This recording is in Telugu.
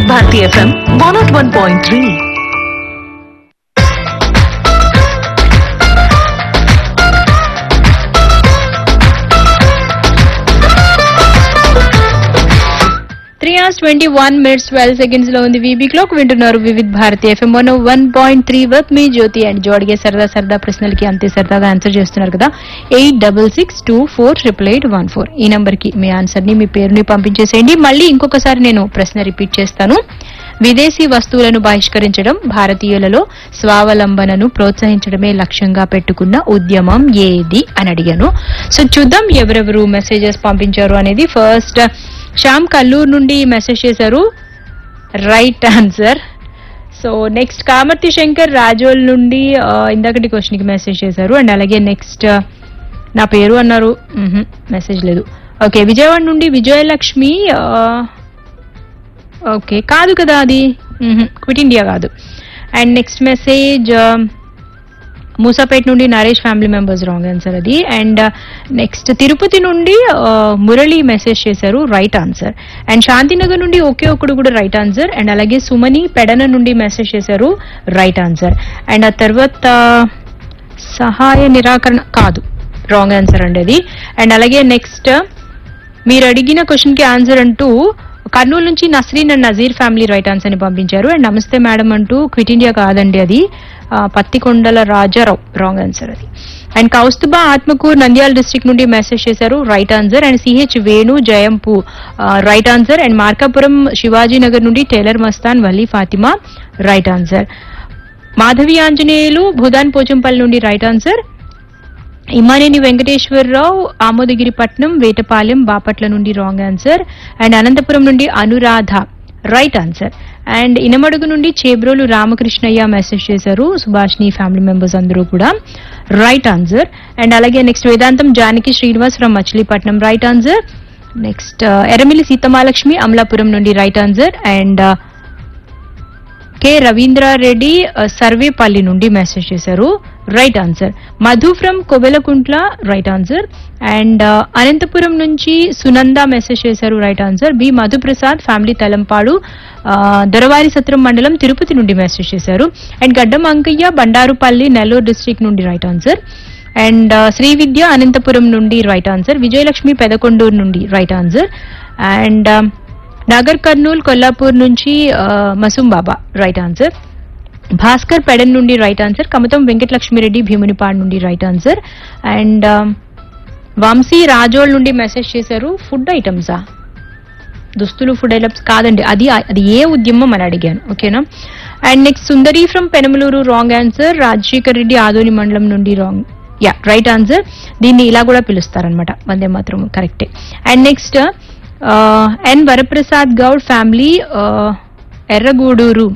Bharati FM one naught one point three three hours twenty one minutes twelve seconds లో ఉంది వీబీ క్లోక్ వింటున్నారు Vividh Bharati FM one one point three వర్త్ మీ జ్యోతి అండ్ జోడిగే సరదా సరదా ప్రశ్నలకి అంతే సరదాగా ఆన్సర్ చేస్తున్నారు కదా eight double six two four triple eight one four ఈ నంబర్ కి మీ ఆన్సర్ ని మీ పేరుని పంపించేసేయండి మళ్ళీ ఇంకొకసారి నేను ప్రశ్న రిపీట్ చేస్తాను విదేశీ వస్తువులను బహిష్కరించడం భారతీయులలో స్వావలంబనను ప్రోత్సహించడమే లక్ష్యంగా పెట్టుకున్న ఉద్యమం ఏది అని అడిగాను సో చూద్దాం ఎవరెవరు మెసేజెస్ పంపించారు అనేది ఫస్ట్ శ్యామ్ కల్లూరు నుండి మెసేజ్ చేశారు right answer so next Kamarthi Shankar Razole నుండి ఆ, ఇందాకటి క్వశ్చన్ కి మెసేజ్ చేశారు అండ్ అలాగే నెక్స్ట్ నా పేరు అన్నారు మెసేజ్ లేదు ఓకే విజయవాడ నుండి విజయలక్ష్మి ఆ, ఓకే కాదు కదా అది క్విట్ ఇండియా కాదు అండ్ నెక్స్ట్ మెసేజ్ మూసాపేట్ నుండి Naresh family members wrong answer అది అండ్ నెక్స్ట్ తిరుపతి నుండి ఆ, మురళి మెసేజ్ చేశారు రైట్ ఆన్సర్ అండ్ శాంతినగర్ నుండి ఒకే ఒక్కడు కూడా రైట్ ఆన్సర్ అండ్ అలాగే సుమని పెడన నుండి మెసేజ్ చేశారు రైట్ ఆన్సర్ అండ్ ఆ తర్వాత సహాయ నిరాకరణ కాదు రాంగ్ ఆన్సర్ అండి అది అండ్ అలాగే నెక్స్ట్ మీరు అడిగిన క్వశ్చన్ కి ఆన్సర్ అంటూ కర్నూలు నుంచి Nasreen and Nazeer family right answer ని పంపించారు అండ్ నమస్తే మేడం అంటూ క్విట్ ఇండియా కాదండి అది ఆ, పత్తికొండల రాజారావు రాంగ్ ఆన్సర్ అది అండ్ కౌస్తుబా ఆత్మకూర్ నంద్యాల డిస్ట్రిక్ట్ నుండి మెసేజ్ చేశారు right answer and CH Venu Jayampu right answer and Markapuram Shivaji Nagar నుండి tailor Mastan Valli Fatima right answer Madhavi Anjaneyulu Bhoodan Pochampally నుండి రైట్ ఆన్సర్ ఇమ్మానేని వెంకటేశ్వరరావు ఆమోదగిరిపట్నం వేటపాలెం బాపట్ల నుండి రాంగ్ ఆన్సర్ అండ్ అనంతపురం నుండి Anuradha right answer and Inamadugu నుండి చేబ్రోలు రామకృష్ణయ్య మెసేజ్ చేశారు సుభాష్ని ఫ్యామిలీ మెంబర్స్ అందరూ కూడా రైట్ ఆన్సర్ అండ్ అలాగే next Vedantam Janaki Srinivas from Machilipatnam right answer next Erramilli Seethamalakshmi Amalapuram నుండి right answer and K Ravindrareddy ఆ, సర్వేపల్లి నుండి మెసేజ్ చేశారు right answer Madhu from Kobelakuntla right answer and ఆ, అనంతపురం నుంచి సునంద మెసేజ్ చేశారు right answer B Madhuprasad family Talampadu ఆ, దొరవారి సత్రం మండలం తిరుపతి నుండి మెసేజ్ చేశారు అండ్ గడ్డం అంకయ్య బండారుపల్లి నెల్లూరు డిస్ట్రిక్ట్ నుండి రైట్ ఆన్సర్ అండ్ ఆ, శ్రీ విద్య అనంతపురం నుండి రైట్ ఆన్సర్ విజయలక్ష్మి పెదకొండూరు నుండి రైట్ ఆన్సర్ అండ్ ఆ, నాగర్ కర్నూల్ కొల్లాపూర్ నుంచి ఆ, మసూం బాబా రైట్ ఆన్సర్ భాస్కర్ పెడన్ నుండి రైట్ ఆన్సర్ కమతం వెంకటలక్ష్మిరెడ్డి భీమునిపాడు నుండి రైట్ ఆన్సర్ అండ్ ఆ, వంశీ రాజోల్ నుండి మెసేజ్ చేశారు ఫుడ్ ఐటమ్సా దుస్తులు ఫుడ్ ఐటమ్స్ కాదండి అది అది ఏ ఉద్యమం అని అడిగాను ఓకేనా and next Sundari from Penamaluru wrong answer Rajasekhar Reddy Adoni మండలం నుండి రాంగ్ యా రైట్ ఆన్సర్ దీన్ని ఇలా కూడా పిలుస్తారనమాట వందే మాత్రం కరెక్టే and next N Varaprasad Goud family Erragudur